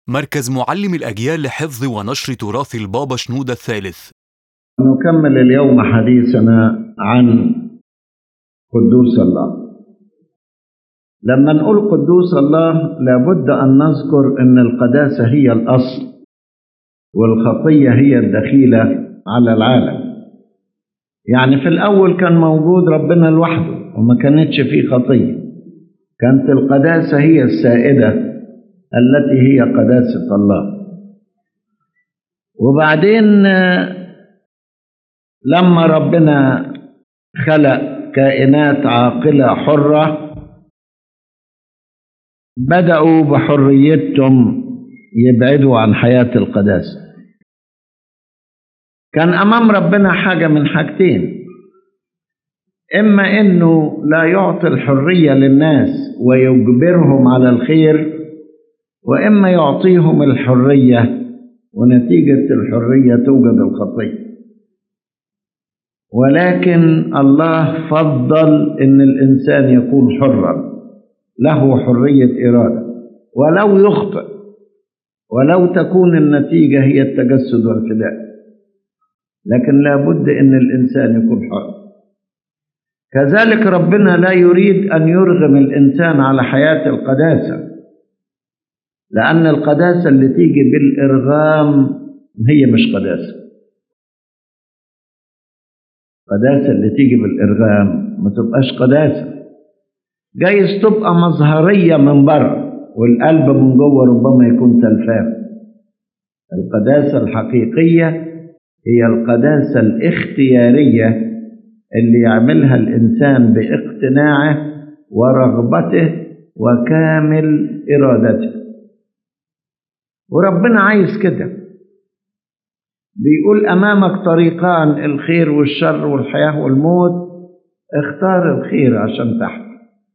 مركز معلم الأجيال لحفظ ونشر تراث البابا شنودة الثالث نكمل اليوم حديثنا عن قدوس الله لما نقول قدوس الله لابد أن نذكر أن القداسة هي الأصل والخطية هي الدخيلة على العالم يعني في الأول كان موجود ربنا لوحده وما كانتش فيه خطية كانت القداسة هي السائدة التي هي قداسة الله وبعدين لما ربنا خلق كائنات عاقلة حرة بدأوا بحريتهم يبعدوا عن حياة القداسة كان أمام ربنا حاجة من حاجتين إما إنه لا يعطي الحرية للناس ويجبرهم على الخير وإما يعطيهم الحرية ونتيجة الحرية توجد الخطية ولكن الله فضل إن الإنسان يكون حرا له حرية إرادة ولو يخطئ ولو تكون النتيجة هي التجسد والفداء لكن لابد ان الانسان يكون حر كذلك ربنا لا يريد ان يرغم الانسان على حياه القداسه لان القداسه اللي تيجي بالارغام هي مش قداسه القداسه اللي تيجي بالارغام ما تبقاش قداسه جايز تبقى مظهريه من بره والقلب من جوه ربما يكون تلفان القداسه الحقيقيه هي القداسة الاختيارية اللي يعملها الإنسان باقتناعه ورغبته وكامل إرادته وربنا عايز كده بيقول أمامك طريقان الخير والشر والحياة والموت اختار الخير عشان تحت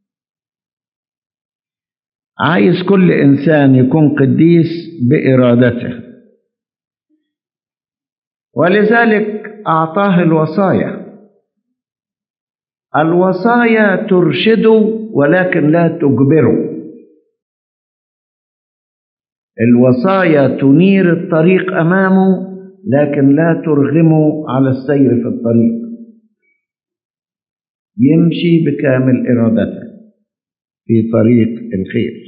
عايز كل إنسان يكون قديس بإرادته ولذلك أعطاه الوصايا الوصايا ترشده ولكن لا تجبره الوصايا تنير الطريق أمامه لكن لا ترغمه على السير في الطريق يمشي بكامل إرادته في طريق الخير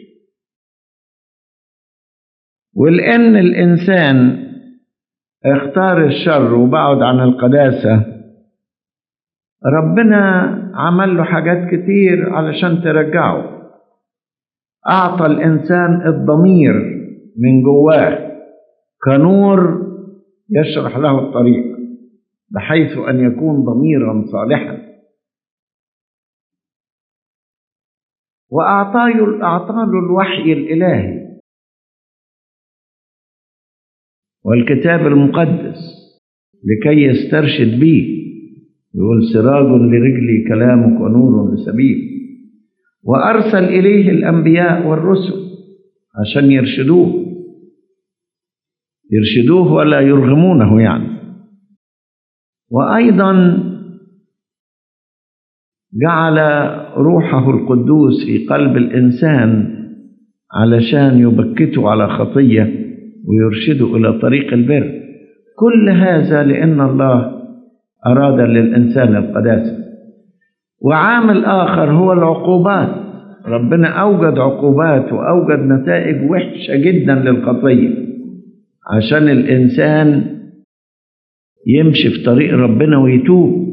ولأن الإنسان اختار الشر وبعد عن القداسة ربنا عمل له حاجات كتير علشان ترجعه أعطى الإنسان الضمير من جواه كنور يشرح له الطريق بحيث أن يكون ضميرا صالحا وأعطاه أعطى له الوحي الإلهي والكتاب المقدس لكي يسترشد به يقول سراج لرجلي كلامك ونور لسبيل وأرسل إليه الأنبياء والرسل عشان يرشدوه يرشدوه ولا يرغمونه يعني وأيضا جعل روحه القدوس في قلب الإنسان علشان يبكته على خطيه ويرشده إلى طريق البر كل هذا لأن الله أراد للإنسان القداسة وعامل آخر هو العقوبات ربنا أوجد عقوبات وأوجد نتائج وحشة جدا للخطية عشان الإنسان يمشي في طريق ربنا ويتوب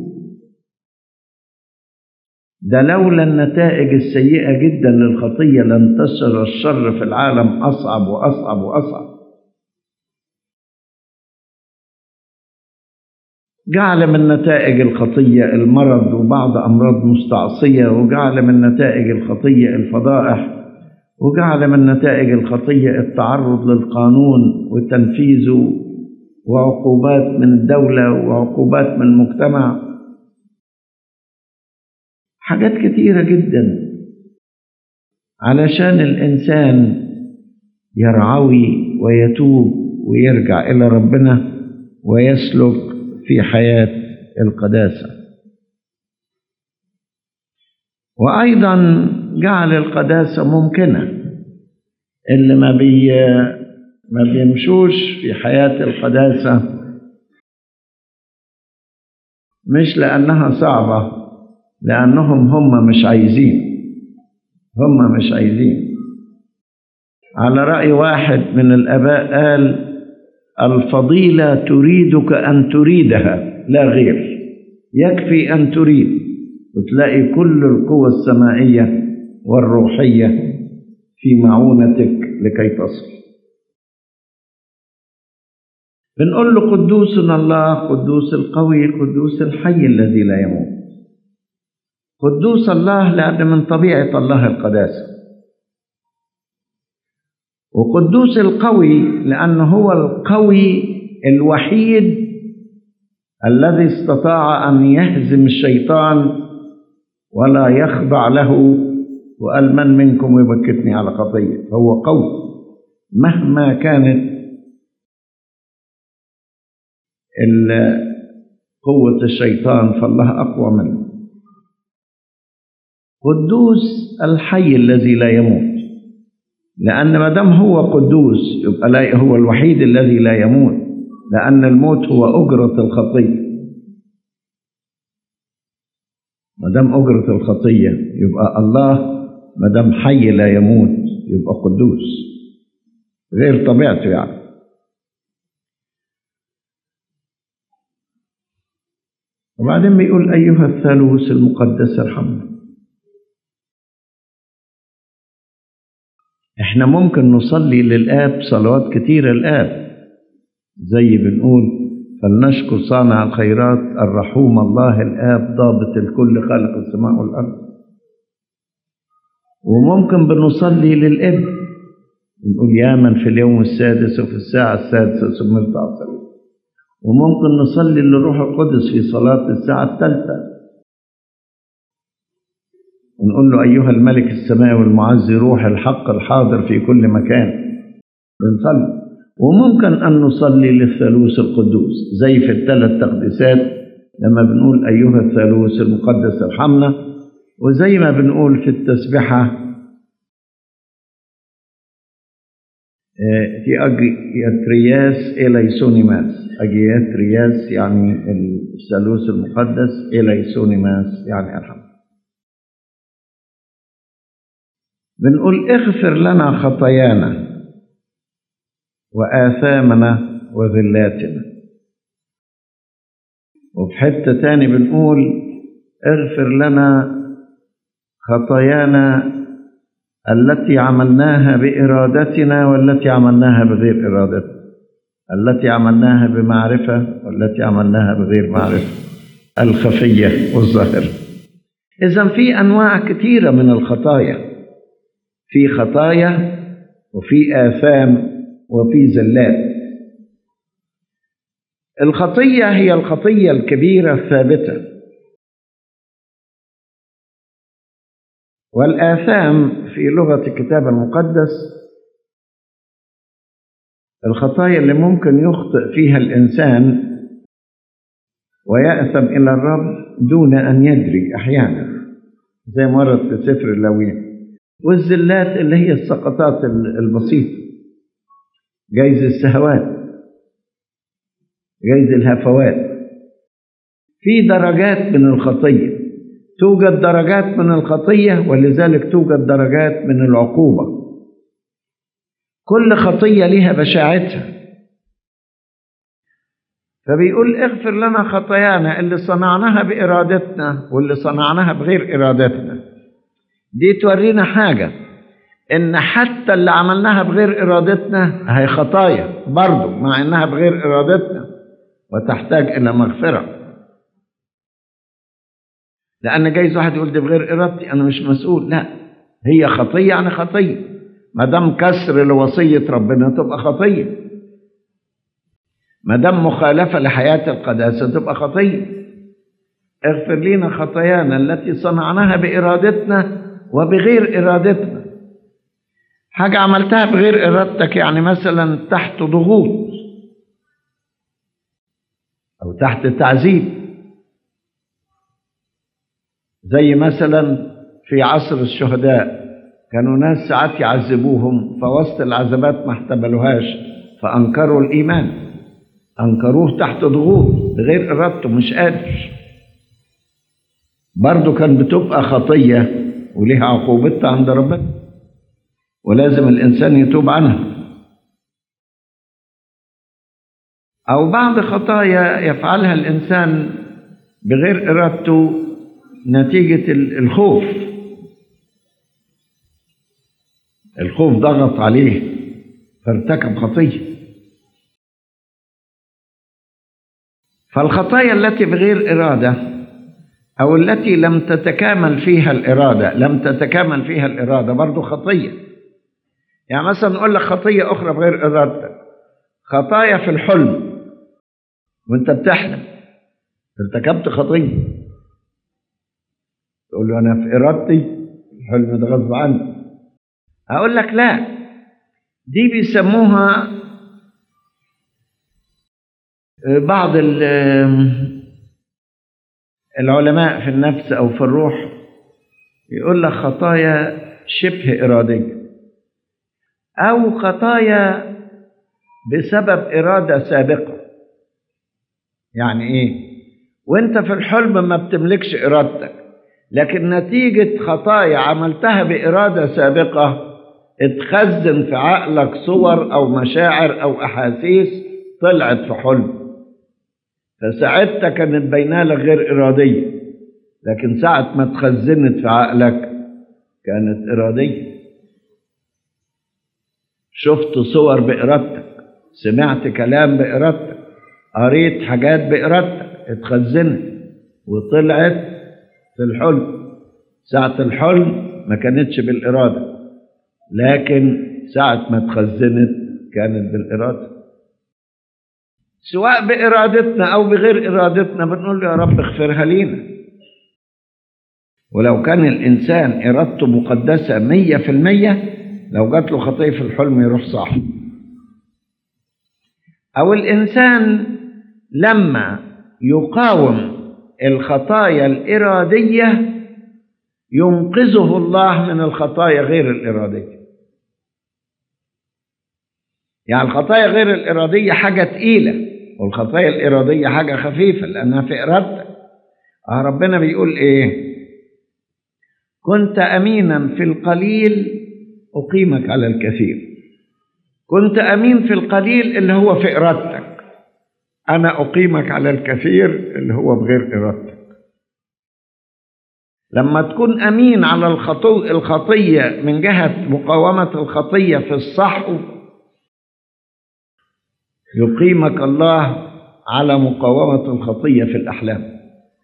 ده لولا النتائج السيئة جدا للخطية لانتشر الشر في العالم أصعب وأصعب وأصعب جعل من نتائج الخطية المرض وبعض أمراض مستعصية وجعل من نتائج الخطية الفضائح وجعل من نتائج الخطية التعرض للقانون وتنفيذه وعقوبات من الدولة وعقوبات من المجتمع حاجات كتيرة جدا علشان الإنسان يرعوي ويتوب ويرجع إلى ربنا ويسلك في حياة القداسة وأيضا جعل القداسة ممكنة اللي ما بي ما بيمشوش في حياة القداسة مش لأنها صعبة لأنهم هم مش عايزين هم مش عايزين على رأي واحد من الآباء قال الفضيلة تريدك أن تريدها لا غير يكفي أن تريد وتلاقي كل القوى السمائية والروحية في معونتك لكي تصل بنقول له قدوسنا الله قدوس القوي قدوس الحي الذي لا يموت قدوس الله لأن من طبيعة الله القداسة وقدوس القوي لأنه هو القوي الوحيد الذي استطاع أن يهزم الشيطان ولا يخضع له وقال من منكم يبكتني على خطية هو قوي مهما كانت قوة الشيطان فالله أقوى منه قدوس الحي الذي لا يموت لأن ما دام هو قدوس يبقى لا هو الوحيد الذي لا يموت لأن الموت هو أجرة الخطية ما دام أجرة الخطية يبقى الله ما دام حي لا يموت يبقى قدوس غير طبيعته يعني وبعدين بيقول أيها الثالوث المقدس ارحمنا احنا ممكن نصلي للآب صلوات كتيرة الآب زي بنقول فلنشكر صانع الخيرات الرحوم الله الآب ضابط الكل خالق السماء والأرض وممكن بنصلي للابن نقول يا من في اليوم السادس وفي الساعة السادسة سمرت عصري وممكن نصلي للروح القدس في صلاة الساعة الثالثة ونقول له أيها الملك السماوي المعزي روح الحق الحاضر في كل مكان بنصلي وممكن أن نصلي للثالوث القدوس زي في الثلاث تقديسات لما بنقول أيها الثالوث المقدس ارحمنا وزي ما بنقول في التسبحة في أجياترياس إليسونيماس أجياترياس يعني الثالوث المقدس إليسونيماس يعني ارحم بنقول اغفر لنا خطايانا وآثامنا وذلاتنا وفي حتة تاني بنقول اغفر لنا خطايانا التي عملناها بإرادتنا والتي عملناها بغير إرادتنا التي عملناها بمعرفة والتي عملناها بغير معرفة الخفية والظاهرة إذا في أنواع كثيرة من الخطايا في خطايا وفي آثام وفي زلات الخطية هي الخطية الكبيرة الثابتة والآثام في لغة الكتاب المقدس الخطايا اللي ممكن يخطئ فيها الإنسان ويأثم إلى الرب دون أن يدري أحيانا زي ما ورد في سفر اللاويين والزلات اللي هي السقطات البسيطة جايز السهوات جايز الهفوات في درجات من الخطية توجد درجات من الخطية ولذلك توجد درجات من العقوبة كل خطية لها بشاعتها فبيقول اغفر لنا خطايانا اللي صنعناها بإرادتنا واللي صنعناها بغير إرادتنا دي تورينا حاجة إن حتى اللي عملناها بغير إرادتنا هي خطايا برضو مع إنها بغير إرادتنا وتحتاج إلى مغفرة لأن جايز واحد يقول دي بغير إرادتي أنا مش مسؤول لا هي خطية يعني خطية ما دام كسر لوصية ربنا تبقى خطية ما دام مخالفة لحياة القداسة تبقى خطية اغفر لنا خطايانا التي صنعناها بإرادتنا وبغير إرادتنا حاجة عملتها بغير إرادتك يعني مثلا تحت ضغوط أو تحت تعذيب زي مثلا في عصر الشهداء كانوا ناس ساعات يعذبوهم فوسط العذابات ما احتملوهاش فأنكروا الإيمان أنكروه تحت ضغوط بغير إرادته مش قادر برضه كان بتبقى خطية وليها عقوبتها عند ربنا ولازم الإنسان يتوب عنها أو بعض خطايا يفعلها الإنسان بغير إرادته نتيجة الخوف الخوف ضغط عليه فارتكب خطية فالخطايا التي بغير إرادة أو التي لم تتكامل فيها الإرادة لم تتكامل فيها الإرادة برضو خطية يعني مثلا نقول لك خطية أخرى بغير إرادتك خطايا في الحلم وانت بتحلم ارتكبت خطية تقول له أنا في إرادتي الحلم ده غصب عني أقول لك لا دي بيسموها بعض العلماء في النفس أو في الروح يقول لك خطايا شبه إرادية أو خطايا بسبب إرادة سابقة يعني إيه؟ وأنت في الحلم ما بتملكش إرادتك لكن نتيجة خطايا عملتها بإرادة سابقة اتخزن في عقلك صور أو مشاعر أو أحاسيس طلعت في حلم فساعتها كانت بينالك غير إرادية لكن ساعة ما اتخزنت في عقلك كانت إرادية شفت صور بإرادتك سمعت كلام بإرادتك قريت حاجات بإرادتك اتخزنت وطلعت في الحلم ساعة الحلم ما كانتش بالإرادة لكن ساعة ما اتخزنت كانت بالإرادة سواء بإرادتنا أو بغير إرادتنا بنقول له يا رب اغفرها لينا ولو كان الإنسان إرادته مقدسة مية في المية لو جات له خطية في الحلم يروح صاحي أو الإنسان لما يقاوم الخطايا الإرادية ينقذه الله من الخطايا غير الإرادية يعني الخطايا غير الإرادية حاجة تقيلة والخطايا الإرادية حاجة خفيفة لأنها في إرادتك آه ربنا بيقول إيه كنت أمينا في القليل أقيمك على الكثير كنت أمين في القليل اللي هو في إرادتك أنا أقيمك على الكثير اللي هو بغير إرادتك لما تكون أمين على الخطو الخطية من جهة مقاومة الخطية في الصحو يقيمك الله على مقاومة الخطية في الأحلام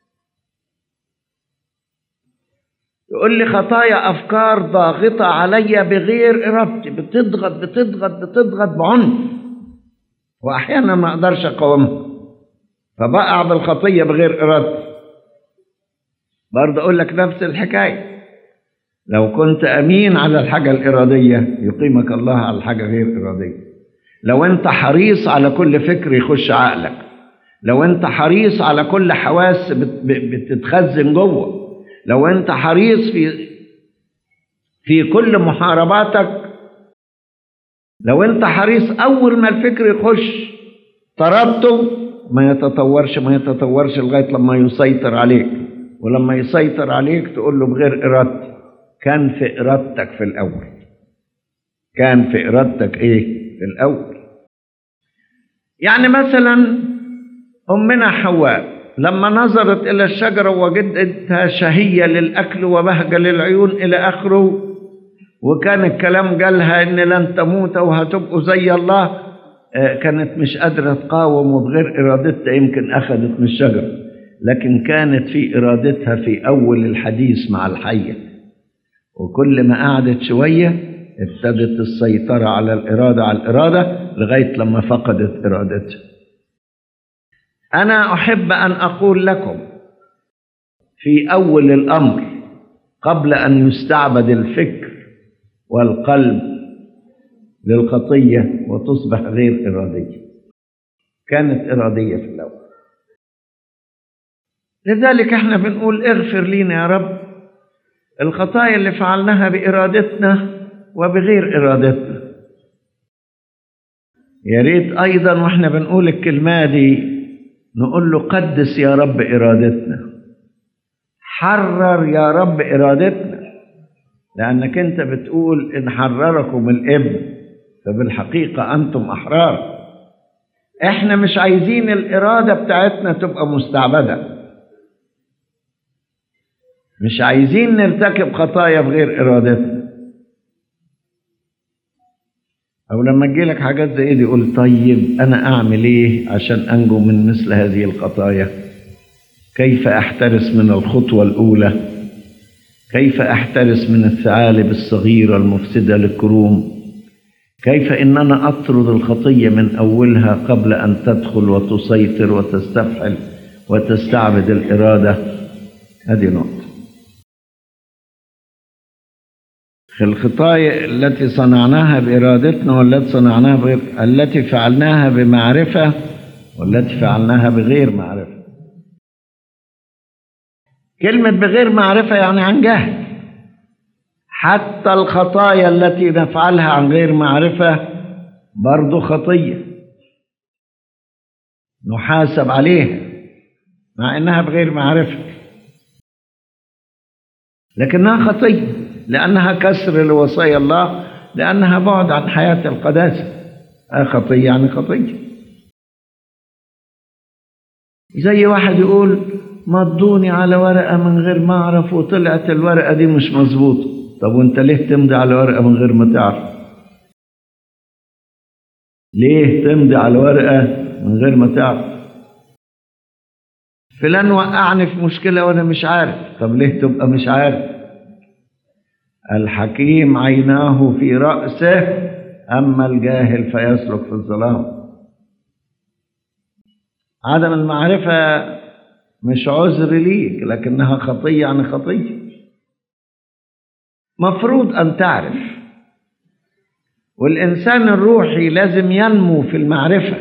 يقول لي خطايا أفكار ضاغطة علي بغير إرادتي بتضغط بتضغط بتضغط بعنف وأحيانا ما أقدرش أقاومها فبقع بالخطية بغير إرادتي برضه أقول لك نفس الحكاية لو كنت أمين على الحاجة الإرادية يقيمك الله على الحاجة غير إرادية لو أنت حريص على كل فكر يخش عقلك لو أنت حريص على كل حواس بتتخزن جوه لو أنت حريص في في كل محارباتك لو أنت حريص أول ما الفكر يخش طردته ما يتطورش ما يتطورش لغاية لما يسيطر عليك ولما يسيطر عليك تقول له بغير إرادتي كان في إرادتك في الأول كان في إرادتك إيه في الأول يعني مثلا أمنا حواء لما نظرت إلى الشجرة وجدتها شهية للأكل وبهجة للعيون إلى آخره وكان الكلام جالها إن لن تموت وهتبقوا زي الله كانت مش قادرة تقاوم وبغير إرادتها يمكن أخذت من الشجرة لكن كانت في إرادتها في أول الحديث مع الحية وكل ما قعدت شوية ابتدت السيطرة على الإرادة على الإرادة لغاية لما فقدت إرادتها أنا أحب أن أقول لكم في أول الأمر قبل أن يستعبد الفكر والقلب للخطية وتصبح غير إرادية كانت إرادية في الأول لذلك احنا بنقول اغفر لينا يا رب الخطايا اللي فعلناها بإرادتنا وبغير إرادتنا يا ريت ايضا واحنا بنقول الكلمه دي نقول له قدس يا رب ارادتنا حرر يا رب ارادتنا لانك انت بتقول ان حرركم الابن فبالحقيقه انتم احرار احنا مش عايزين الاراده بتاعتنا تبقى مستعبده مش عايزين نرتكب خطايا بغير ارادتنا او لما تجيلك حاجات زي دي قول طيب انا اعمل ايه عشان انجو من مثل هذه الخطايا كيف احترس من الخطوه الاولى كيف احترس من الثعالب الصغيره المفسده للكروم كيف اننا اطرد الخطيه من اولها قبل ان تدخل وتسيطر وتستفحل وتستعبد الاراده هذه نقطه الخطايا التي صنعناها بإرادتنا والتي صنعناها بغير التي فعلناها بمعرفة والتي فعلناها بغير معرفة كلمة بغير معرفة يعني عن جهل حتى الخطايا التي نفعلها عن غير معرفة برضو خطية نحاسب عليها مع انها بغير معرفة لكنها خطيه لأنها كسر لوصايا الله لأنها بعد عن حياة القداسة خطية يعني خطية زي واحد يقول مضوني على ورقة من غير ما أعرف وطلعت الورقة دي مش مظبوطة طب وانت ليه تمضي على ورقة من غير ما تعرف ليه تمضي على ورقة من غير ما تعرف فلان وقعني في مشكلة وأنا مش عارف طب ليه تبقى مش عارف الحكيم عيناه في رأسه أما الجاهل فيسلك في الظلام عدم المعرفة مش عذر ليك لكنها خطية عن خطية مفروض أن تعرف والإنسان الروحي لازم ينمو في المعرفة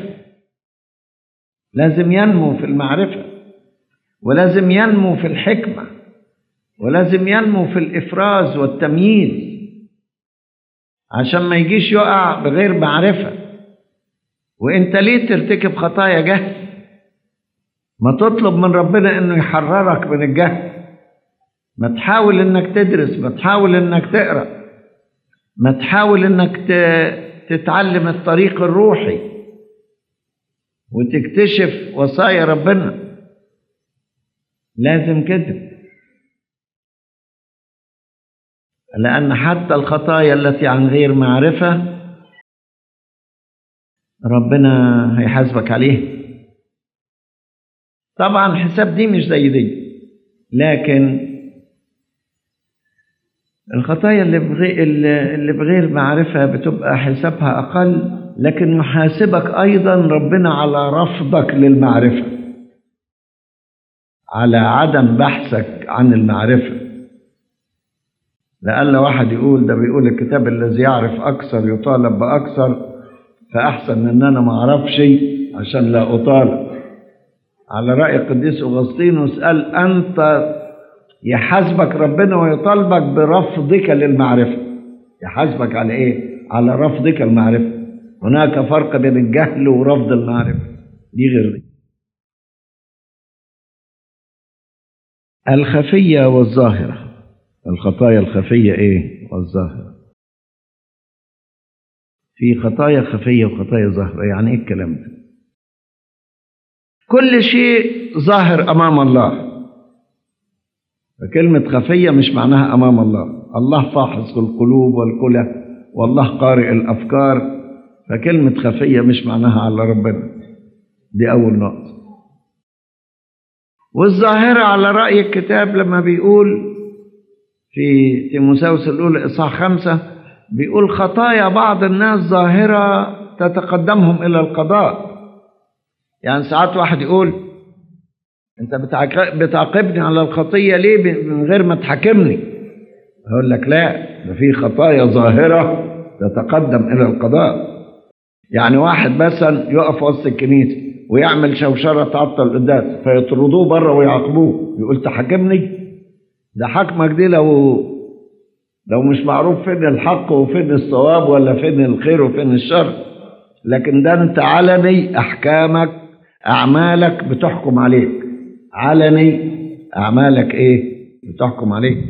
لازم ينمو في المعرفة ولازم ينمو في الحكمه ولازم ينمو في الافراز والتمييز عشان ما يجيش يقع بغير معرفه وانت ليه ترتكب خطايا جهل ما تطلب من ربنا انه يحررك من الجهل ما تحاول انك تدرس ما تحاول انك تقرا ما تحاول انك تتعلم الطريق الروحي وتكتشف وصايا ربنا لازم كده لأن حتى الخطايا التي عن غير معرفة ربنا هيحاسبك عليها طبعا الحساب دي مش زي دي لكن الخطايا اللي بغير, اللي بغير معرفة بتبقى حسابها أقل لكن يحاسبك أيضا ربنا على رفضك للمعرفة على عدم بحثك عن المعرفه لأن واحد يقول ده بيقول الكتاب الذي يعرف أكثر يطالب بأكثر فأحسن إن أنا ما أعرفش عشان لا أطالب على رأي القديس أغسطينوس قال أنت يحاسبك ربنا ويطالبك برفضك للمعرفة يحاسبك على إيه؟ على رفضك المعرفة هناك فرق بين الجهل ورفض المعرفة دي غير دي الخفية والظاهرة الخطايا الخفية إيه والظاهرة في خطايا خفية وخطايا ظاهرة يعني إيه الكلام ده كل شيء ظاهر أمام الله فكلمة خفية مش معناها أمام الله الله فاحص القلوب والكلى والله قارئ الأفكار فكلمة خفية مش معناها على ربنا دي أول نقطة والظاهرة على رأي الكتاب لما بيقول في تيموساوس الأولى إصحاح خمسة بيقول خطايا بعض الناس ظاهرة تتقدمهم إلى القضاء يعني ساعات واحد يقول أنت بتعاقبني على الخطية ليه من غير ما تحاكمني أقول لك لا ده في خطايا ظاهرة تتقدم إلى القضاء يعني واحد مثلا يقف وسط الكنيسة ويعمل شوشرة تعطل القداس فيطردوه بره ويعاقبوه يقول تحاكمني ده حكمك دي لو لو مش معروف فين الحق وفين الصواب ولا فين الخير وفين الشر لكن ده انت علني احكامك اعمالك بتحكم عليك علني اعمالك ايه بتحكم عليك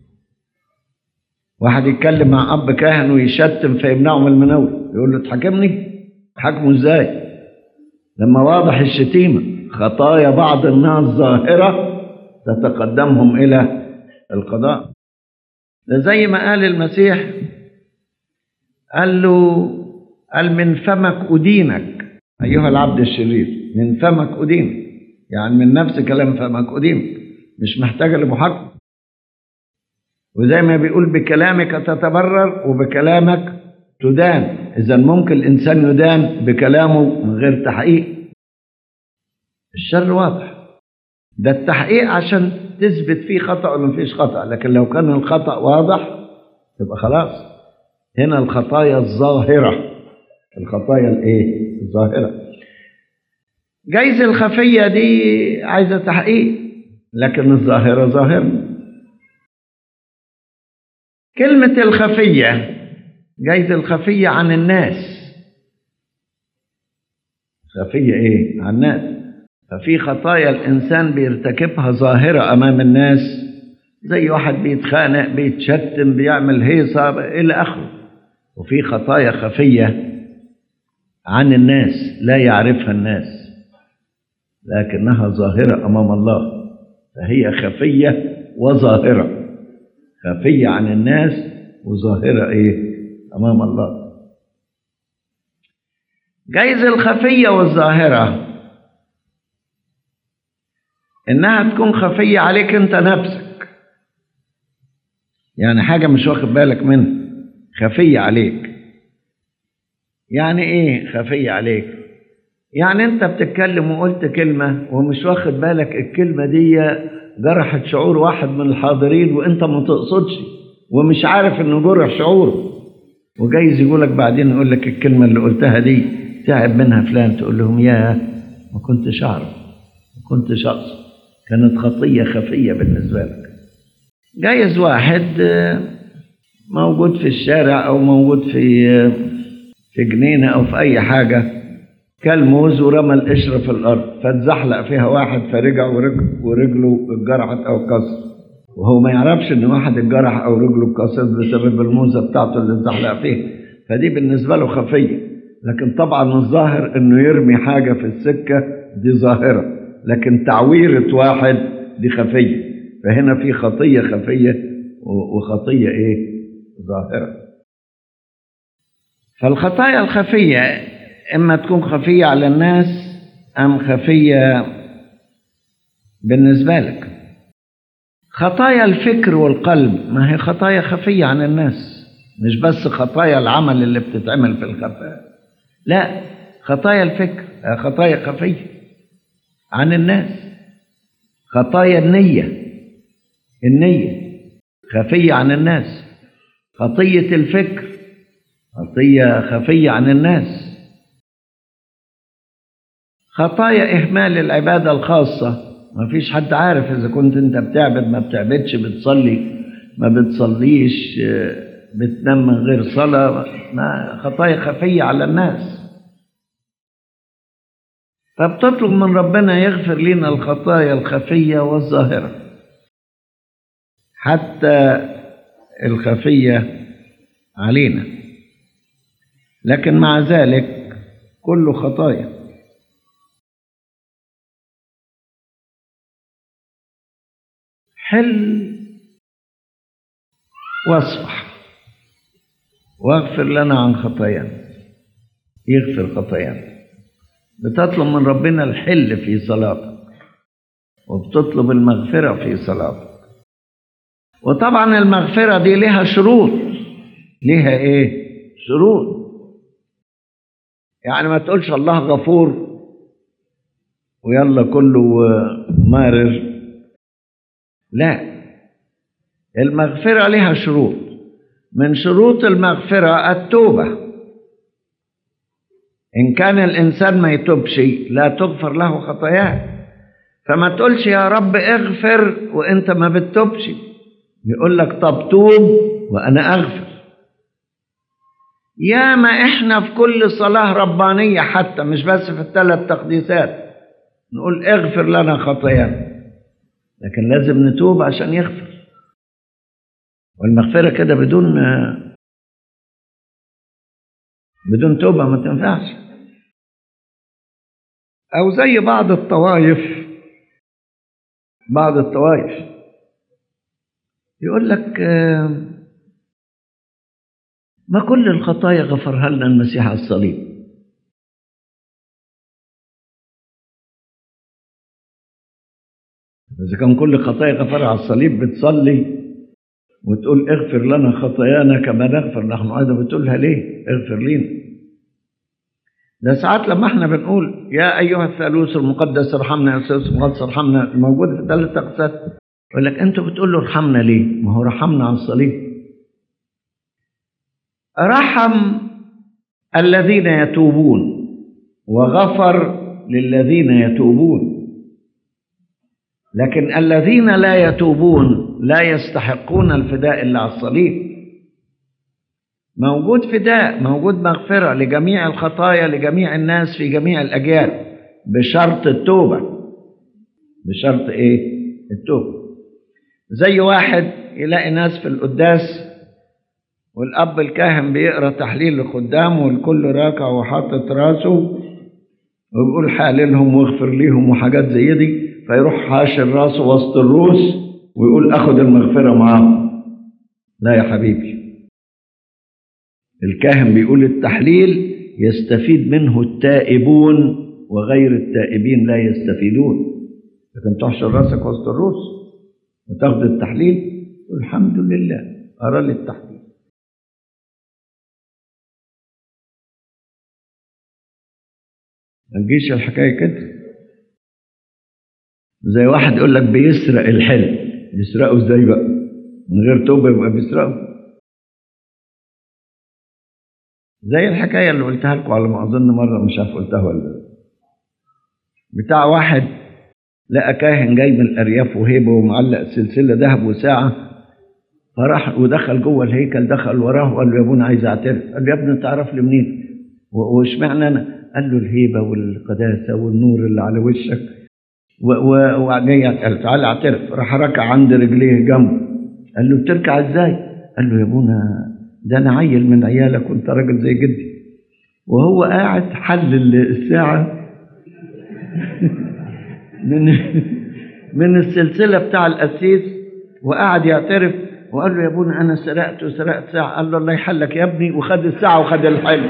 واحد يتكلم مع اب كاهن ويشتم فيمنعه من المناوله يقول له تحاكمني تحاكمه ازاي لما واضح الشتيمه خطايا بعض الناس ظاهره تتقدمهم الى القضاء ده زي ما قال المسيح قال له قال من فمك أدينك أيها العبد الشرير من فمك أدينك يعني من نفس كلام فمك أدينك مش محتاجة لمحاكمة وزي ما بيقول بكلامك تتبرر وبكلامك تدان إذا ممكن الإنسان يدان بكلامه من غير تحقيق الشر واضح ده التحقيق عشان تثبت فيه خطأ ولا مفيش خطأ لكن لو كان الخطأ واضح يبقى خلاص هنا الخطايا الظاهرة الخطايا الايه الظاهرة جايز الخفية دي عايزة تحقيق لكن الظاهرة ظاهرة كلمة الخفية جايز الخفية عن الناس خفية ايه عن الناس ففي خطايا الإنسان بيرتكبها ظاهرة أمام الناس زي واحد بيتخانق بيتشتم بيعمل هيصة إلى آخره وفي خطايا خفية عن الناس لا يعرفها الناس لكنها ظاهرة أمام الله فهي خفية وظاهرة خفية عن الناس وظاهرة إيه أمام الله جايز الخفية والظاهرة إنها تكون خفية عليك أنت نفسك يعني حاجة مش واخد بالك منها خفية عليك يعني ايه خفية عليك يعني انت بتتكلم وقلت كلمة ومش واخد بالك الكلمة دي جرحت شعور واحد من الحاضرين وانت ما تقصدش ومش عارف انه جرح شعوره وجايز يقولك بعدين يقول لك الكلمة اللي قلتها دي تعب منها فلان تقول لهم يا ما كنتش اعرف ما كنتش اقصد كانت خطية خفية بالنسبة لك جايز واحد موجود في الشارع او موجود في في جنينه او في اي حاجه كل موز ورمى القشره في الارض فاتزحلق فيها واحد فرجع ورجل ورجله اتجرحت او اتكسر وهو ما يعرفش ان واحد اتجرح او رجله اتكسرت بسبب الموزه بتاعته اللي اتزحلق فيها فدي بالنسبه له خفيه لكن طبعا الظاهر انه يرمي حاجه في السكه دي ظاهره لكن تعويره واحد دي خفيه فهنا في خطيه خفيه وخطيه ايه ظاهرة فالخطايا الخفية إما تكون خفية على الناس أم خفية بالنسبة لك خطايا الفكر والقلب ما هي خطايا خفية عن الناس مش بس خطايا العمل اللي بتتعمل في الخفاء لا خطايا الفكر خطايا خفية عن الناس خطايا النية النية خفية عن الناس خطية الفكر خطية خفية عن الناس خطايا إهمال العبادة الخاصة ما فيش حد عارف إذا كنت أنت بتعبد ما بتعبدش بتصلي ما بتصليش بتنام من غير صلاة ما خطايا خفية على الناس فبتطلب من ربنا يغفر لنا الخطايا الخفية والظاهرة حتى الخفية علينا لكن مع ذلك كل خطايا حل واصفح واغفر لنا عن خطايانا يغفر خطايانا بتطلب من ربنا الحل في صلاتك وبتطلب المغفرة في صلاتك وطبعا المغفرة دي لها شروط لها ايه شروط يعني ما تقولش الله غفور ويلا كله مارر لا المغفرة لها شروط من شروط المغفرة التوبة إن كان الإنسان ما يتوبش لا تغفر له خطاياه فما تقولش يا رب اغفر وانت ما بتتوبش يقول لك طب توب وانا اغفر ياما احنا في كل صلاة ربانية حتى مش بس في الثلاث تقديسات نقول اغفر لنا خطايانا لكن لازم نتوب عشان يغفر والمغفرة كده بدون بدون توبة ما تنفعش أو زي بعض الطوائف بعض الطوائف يقول لك ما كل الخطايا غفرها لنا المسيح على الصليب إذا كان كل خطايا غفرها على الصليب بتصلي وتقول اغفر لنا خطايانا كما نغفر نحن أيضا بتقولها ليه؟ اغفر لنا ده ساعات لما احنا بنقول يا أيها الثالوث المقدس ارحمنا يا الثالوث المقدس ارحمنا موجود في ثلاث أقساط يقول لك أنتوا بتقول له ارحمنا ليه؟ ما هو رحمنا على الصليب رحم الذين يتوبون وغفر للذين يتوبون لكن الذين لا يتوبون لا يستحقون الفداء الا على الصليب موجود فداء موجود مغفره لجميع الخطايا لجميع الناس في جميع الاجيال بشرط التوبه بشرط ايه التوبه زي واحد يلاقي ناس في القداس والاب الكاهن بيقرا تحليل لخدامه والكل راكع وحاطط راسه وبيقول حاللهم واغفر ليهم وحاجات زي دي فيروح حاشر راسه وسط الروس ويقول اخد المغفره معاهم لا يا حبيبي الكاهن بيقول التحليل يستفيد منه التائبون وغير التائبين لا يستفيدون لكن تحشر راسك وسط الروس وتاخد التحليل الحمد لله ارى لي التحليل ما تجيش الحكايه كده زي واحد يقول لك بيسرق الحلم بيسرقه ازاي بقى من غير توبه يبقى بيسرقه زي الحكايه اللي قلتها لكم على ما اظن مره مش عارف قلتها ولا بتاع واحد لقى كاهن جاي من الارياف وهيبه ومعلق سلسله ذهب وساعه فراح ودخل جوه الهيكل دخل وراه وقال له يا ابونا عايز اعترف قال له يا ابني تعرف لي منين واشمعنى انا قال له الهيبه والقداسه والنور اللي على وشك وجاي قال تعالى اعترف راح ركع عند رجليه جنبه قال له بتركع ازاي؟ قال له يا ابونا ده انا عيل من عيالك وانت راجل زي جدي وهو قاعد حل الساعه من من السلسله بتاع القسيس وقعد يعترف وقال له يا ابونا انا سرقت وسرقت ساعه قال له الله يحلك يا ابني وخد الساعه وخد الحلم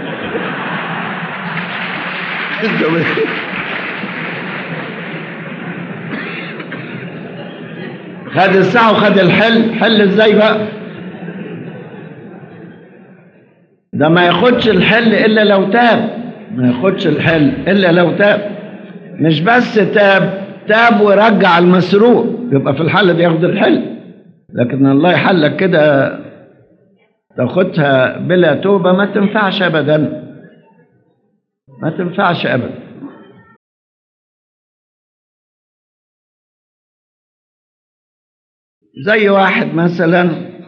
خد الساعة وخد الحل حل ازاي بقى ده ما ياخدش الحل الا لو تاب ما ياخدش الحل الا لو تاب مش بس تاب تاب ورجع المسروق يبقى في الحالة دي ياخد الحل لكن الله يحلك كده تاخدها بلا توبة ما تنفعش ابدا ما تنفعش ابدا زي واحد مثلا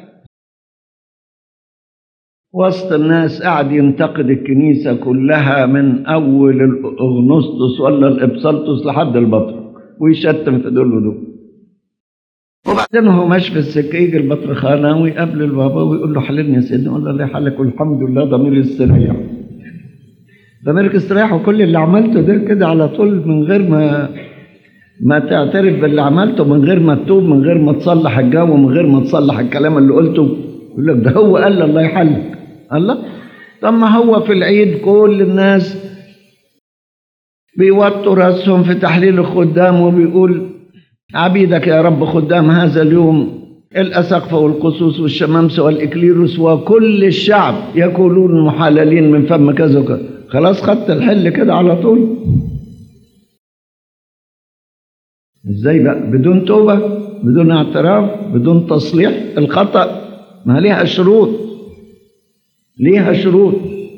وسط الناس قاعد ينتقد الكنيسة كلها من أول الأغنسطس ولا الإبسلطس لحد البطرك ويشتم في دول ودول وبعدين هو ماشي في السكة يجي البطرخانة ويقابل البابا ويقول له حللني يا سيدنا يقول له الله يحلك والحمد لله ضميري استريح ضميرك استريح وكل اللي عملته ده كده على طول من غير ما ما تعترف باللي عملته من غير ما تتوب من غير ما تصلح الجو من غير ما تصلح الكلام اللي قلته يقول لك ده هو قال الله يحلك الله طب ما هو في العيد كل الناس بيوطوا راسهم في تحليل الخدام وبيقول عبيدك يا رب خدام هذا اليوم الأسقف والقصوص والشمامسة والإكليروس وكل الشعب يقولون محللين من فم كذا وكذا خلاص خدت الحل كده على طول ازاي بقى بدون توبة بدون اعتراف بدون تصليح الخطأ ما ليها شروط ليها شروط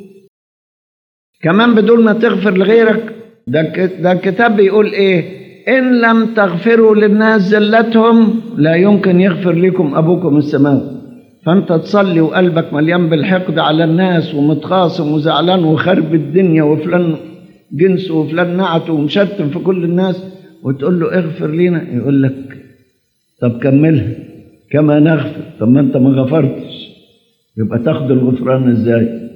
كمان بدون ما تغفر لغيرك ده ده الكتاب بيقول ايه ان لم تغفروا للناس زلتهم لا يمكن يغفر لكم ابوكم السماوي فانت تصلي وقلبك مليان بالحقد على الناس ومتخاصم وزعلان وخرب الدنيا وفلان جنس وفلان نعت ومشتم في كل الناس وتقول له اغفر لنا يقول لك طب كملها كما نغفر طب ما انت ما غفرتش يبقى تاخد الغفران ازاي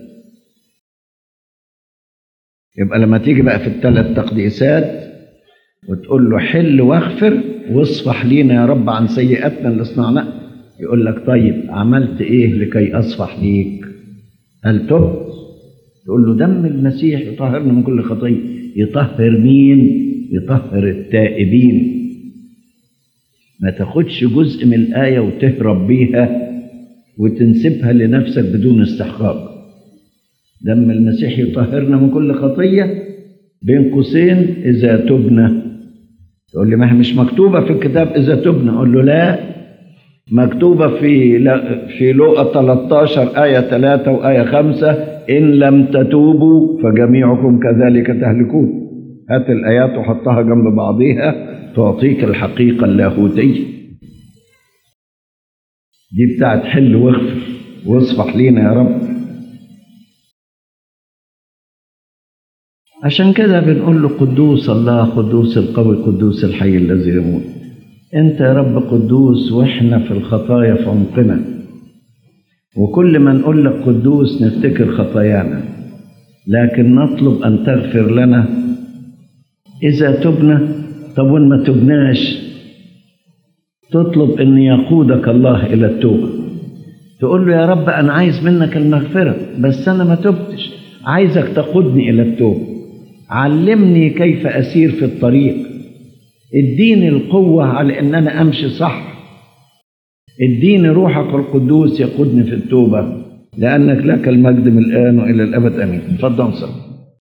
يبقى لما تيجي بقى في الثلاث تقديسات وتقول له حل واغفر واصفح لينا يا رب عن سيئاتنا اللي صنعناها يقول لك طيب عملت ايه لكي اصفح ليك هل تبت تقول له دم المسيح يطهرنا من كل خطيه يطهر مين يطهر التائبين ما تاخدش جزء من الايه وتهرب بيها وتنسبها لنفسك بدون استحقاق دم المسيح يطهرنا من كل خطيه بين قوسين اذا تبنا تقول لي ما هي مش مكتوبه في الكتاب اذا تبنا اقول له لا مكتوبة في في لوقا 13 آية 3 وآية 5 إن لم تتوبوا فجميعكم كذلك تهلكون هات الآيات وحطها جنب بعضيها تعطيك الحقيقة اللاهوتية دي بتاعت حل واغفر واصفح لينا يا رب عشان كده بنقول له قدوس الله قدوس القوي قدوس الحي الذي يموت انت يا رب قدوس واحنا في الخطايا في عمقنا وكل ما نقول لك قدوس نفتكر خطايانا لكن نطلب ان تغفر لنا اذا تبنا طب وان ما تبناش تطلب ان يقودك الله الى التوبه تقول له يا رب انا عايز منك المغفره بس انا ما تبتش عايزك تقودني الى التوبه علمني كيف اسير في الطريق اديني القوة على ان انا امشي صح اديني روحك القدوس يقودني في التوبة لانك لك المجد من الان والى الابد امين اتفضل صلي